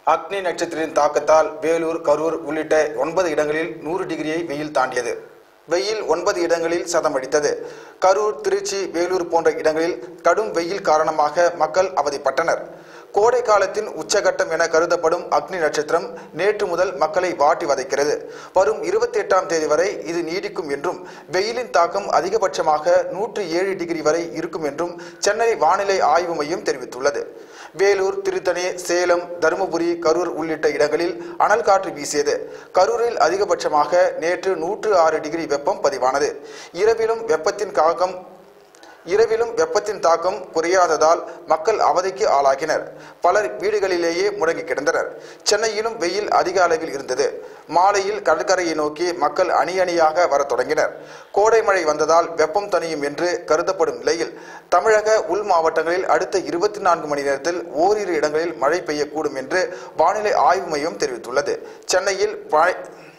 அக்னி நட்சத்திரத்தின் தாக்கத்தால் வேலூர் கரூர் உள்ளிட்ட ஒன்பது இடங்களில் நூறு டிகிரியை வெயில் தாண்டியது வெயில் ஒன்பது இடங்களில் சதமடித்தது கரூர் திருச்சி வேலூர் போன்ற இடங்களில் கடும் வெயில் காரணமாக மக்கள் அவதிப்பட்டனர் கோடை காலத்தின் உச்சகட்டம் என கருதப்படும் அக்னி நட்சத்திரம் நேற்று முதல் மக்களை வாட்டி வதைக்கிறது வரும் இருபத்தி எட்டாம் தேதி வரை இது நீடிக்கும் என்றும் வெயிலின் தாக்கம் அதிகபட்சமாக நூற்று ஏழு டிகிரி வரை இருக்கும் என்றும் சென்னை வானிலை ஆய்வு மையம் தெரிவித்துள்ளது வேலூர் திருத்தணி சேலம் தருமபுரி கரூர் உள்ளிட்ட இடங்களில் அனல் காற்று வீசியது கரூரில் அதிகபட்சமாக நேற்று நூற்று ஆறு டிகிரி வெப்பம் பதிவானது இரவிலும் வெப்பத்தின் காகம் இரவிலும் வெப்பத்தின் தாக்கம் குறையாததால் மக்கள் அவதிக்கு ஆளாகினர் பலர் வீடுகளிலேயே முடங்கி கிடந்தனர் சென்னையிலும் வெயில் அதிக அளவில் இருந்தது மாலையில் கடற்கரையை நோக்கி மக்கள் அணி அணியாக வரத் தொடங்கினர் கோடை மழை வந்ததால் வெப்பம் தணியும் என்று கருதப்படும் நிலையில் தமிழக உள் மாவட்டங்களில் அடுத்த இருபத்தி நான்கு மணி நேரத்தில் ஓரிரு இடங்களில் மழை பெய்யக்கூடும் என்று வானிலை ஆய்வு மையம் தெரிவித்துள்ளது சென்னையில் மழை